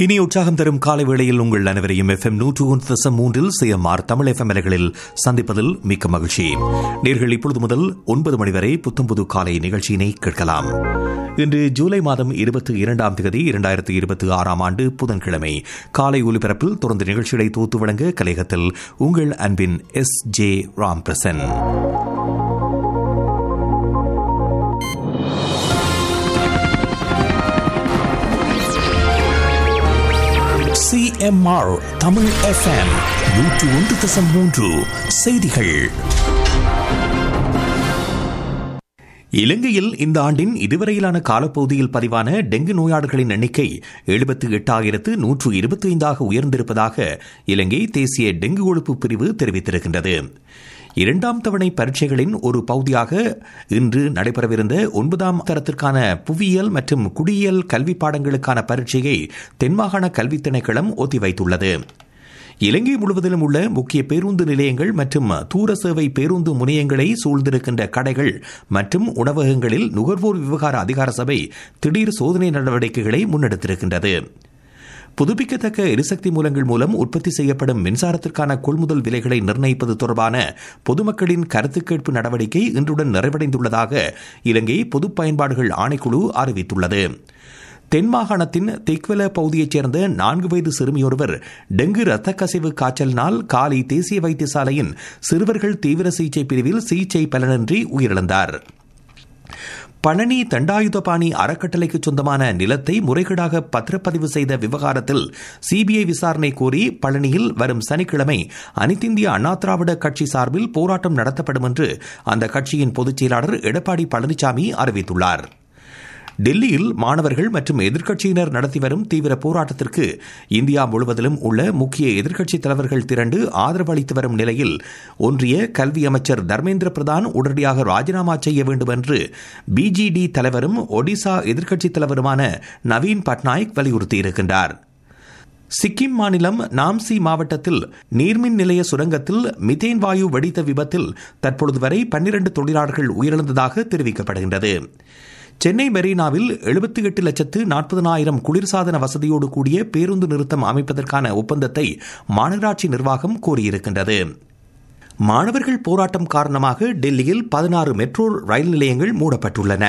இனி உற்சாகம் தரும் காலை வேளையில் உங்கள் அனைவரையும் எஃப் எம் நூற்று ஒன்று தசம் மூன்றில் சிஎம்ஆர் தமிழ் எஃப் அலைகளில் சந்திப்பதில் மிக்க மகிழ்ச்சி நேர்கள் இப்பொழுது முதல் ஒன்பது மணி வரை புத்தம்புது காலை நிகழ்ச்சியினை கேட்கலாம் இன்று ஜூலை மாதம் இருபத்தி இரண்டாம் தேதி இரண்டாயிரத்தி இருபத்தி ஆறாம் ஆண்டு புதன்கிழமை காலை ஒலிபரப்பில் தொடர்ந்து நிகழ்ச்சிகளை தோத்து வழங்க கலையகத்தில் உங்கள் அன்பின் S J Ram Prasan CMR Tamil FM நூற்று ஒன்று தசம் மூன்று செய்திகள் இலங்கையில் இந்த ஆண்டின் இதுவரையிலான காலப்பகுதியில் பதிவான டெங்கு நோயாளர்களின் எண்ணிக்கை எழுபத்தி எட்டாயிரத்து நூற்று இருபத்தி ஐந்தாக உயர்ந்திருப்பதாக இலங்கை தேசிய டெங்கு ஒழிப்பு பிரிவு தெரிவித்திருக்கின்றது இரண்டாம் தவணை பரீட்சைகளின் ஒரு பகுதியாக இன்று நடைபெறவிருந்த ஒன்பதாம் தரத்திற்கான புவியியல் மற்றும் குடியியல் கல்வி பாடங்களுக்கான பரீட்சையை தென்மாகாண கல்வி திணைக்களம் ஒத்திவைத்துள்ளது இலங்கை முழுவதிலும் உள்ள முக்கிய பேருந்து நிலையங்கள் மற்றும் தூர சேவை பேருந்து முனையங்களை சூழ்ந்திருக்கின்ற கடைகள் மற்றும் உணவகங்களில் நுகர்வோர் விவகார அதிகார சபை திடீர் சோதனை நடவடிக்கைகளை முன்னெடுத்திருக்கின்றது புதுப்பிக்கத்தக்க எரிசக்தி மூலங்கள் மூலம் உற்பத்தி செய்யப்படும் மின்சாரத்திற்கான கொள்முதல் விலைகளை நிர்ணயிப்பது தொடர்பான பொதுமக்களின் கருத்து கேட்பு நடவடிக்கை இன்றுடன் நிறைவடைந்துள்ளதாக இலங்கை பொது பயன்பாடுகள் ஆணைக்குழு அறிவித்துள்ளது தென் மாகாணத்தின் திக்வெல பகுதியைச் சேர்ந்த நான்கு வயது சிறுமியொருவர் டெங்கு இரத்த கசிவு காய்ச்சலினால் காலி தேசிய வைத்தியசாலையின் சிறுவர்கள் தீவிர சிகிச்சை பிரிவில் சிகிச்சை பலனின்றி உயிரிழந்தார் பழனி தண்டாயுதபாணி அறக்கட்டளைக்கு சொந்தமான நிலத்தை முறைகேடாக பத்திரப்பதிவு செய்த விவகாரத்தில் சிபிஐ விசாரணை கோரி பழனியில் வரும் சனிக்கிழமை அனைத்திந்திய அண்ணா திராவிட கட்சி சார்பில் போராட்டம் நடத்தப்படும் என்று அந்த கட்சியின் பொதுச் செயலாளர் எடப்பாடி பழனிசாமி அறிவித்துள்ளார் டெல்லியில் மாணவர்கள் மற்றும் எதிர்க்கட்சியினர் நடத்தி வரும் தீவிர போராட்டத்திற்கு இந்தியா முழுவதிலும் உள்ள முக்கிய எதிர்க்கட்சித் தலைவர்கள் திரண்டு ஆதரவு அளித்து வரும் நிலையில் ஒன்றிய கல்வி அமைச்சர் தர்மேந்திர பிரதான் உடனடியாக ராஜினாமா செய்ய வேண்டும் என்று பிஜிடி தலைவரும் ஒடிசா எதிர்க்கட்சித் தலைவருமான நவீன் பட்நாயக் வலியுறுத்தியிருக்கின்றார் சிக்கிம் மாநிலம் நாம்சி மாவட்டத்தில் நீர்மின் நிலைய சுரங்கத்தில் மிதேன் வாயு வெடித்த விபத்தில் தற்பொழுது வரை பன்னிரண்டு தொழிலாளர்கள் உயிரிழந்ததாக தெரிவிக்கப்படுகின்றது சென்னை மெரினாவில் எழுபத்தி எட்டு லட்சத்து நாற்பதனாயிரம் குளிர்சாதன வசதியோடு கூடிய பேருந்து நிறுத்தம் அமைப்பதற்கான ஒப்பந்தத்தை மாநகராட்சி நிர்வாகம் கோரியிருக்கின்றது மாணவர்கள் போராட்டம் காரணமாக டெல்லியில் பதினாறு மெட்ரோ ரயில் நிலையங்கள் மூடப்பட்டுள்ளன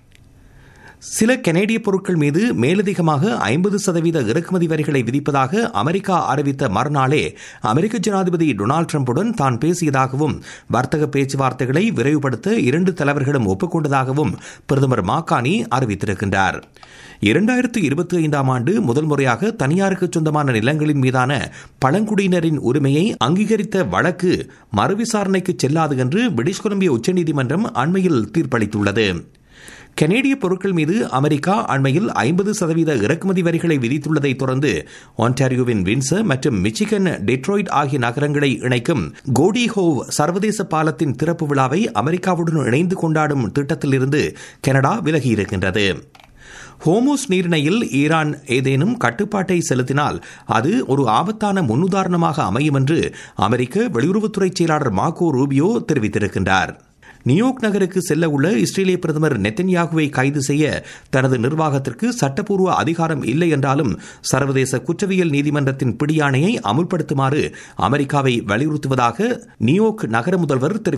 சில கனேடிய பொருட்கள் மீது மேலதிகமாக ஐம்பது சதவீத இறக்குமதி வரிகளை விதிப்பதாக அமெரிக்கா அறிவித்த மறுநாளே அமெரிக்க ஜனாதிபதி டொனால்டு டிரம்புடன் தான் பேசியதாகவும் வர்த்தக பேச்சுவார்த்தைகளை விரைவுபடுத்த இரண்டு தலைவர்களும் ஒப்புக்கொண்டதாகவும் பிரதமர் மாக்கானி அறிவித்திருக்கின்றார் இரண்டாயிரத்து இருபத்தி ஐந்தாம் ஆண்டு முதல் முறையாக தனியாருக்கு சொந்தமான நிலங்களின் மீதான பழங்குடியினரின் உரிமையை அங்கீகரித்த வழக்கு மறுவிசாரணைக்கு செல்லாது என்று பிரிட்டிஷ் கொலம்பியா உச்சநீதிமன்றம் அண்மையில் தீர்ப்பளித்துள்ளது கனேடிய பொருட்கள் மீது அமெரிக்கா அண்மையில் ஐம்பது சதவீத இறக்குமதி வரிகளை விதித்துள்ளதை தொடர்ந்து ஒன்டாரியோவின் வின்சர் மற்றும் மிச்சிகன் டெட்ராய்ட் ஆகிய நகரங்களை இணைக்கும் கோடி ஹோவ் சர்வதேச பாலத்தின் திறப்பு விழாவை அமெரிக்காவுடன் இணைந்து கொண்டாடும் திட்டத்திலிருந்து கனடா விலகியிருக்கின்றது ஹோமோஸ் நீரிணையில் ஈரான் ஏதேனும் கட்டுப்பாட்டை செலுத்தினால் அது ஒரு ஆபத்தான முன்னுதாரணமாக அமையும் என்று அமெரிக்க வெளியுறவுத்துறை செயலாளர் மார்கோ ரூபியோ தெரிவித்திருக்கின்றார் நியூயார்க் நகருக்கு செல்ல உள்ள இஸ்ரேலிய பிரதமர் நெத்தன்யாகுவை கைது செய்ய தனது நிர்வாகத்திற்கு சட்டப்பூர்வ அதிகாரம் இல்லை என்றாலும் சர்வதேச குற்றவியல் நீதிமன்றத்தின் பிடியாணையை அமுல்படுத்துமாறு அமெரிக்காவை வலியுறுத்துவதாக நியூயார்க் நகர முதல்வர் தெரிவித்தார்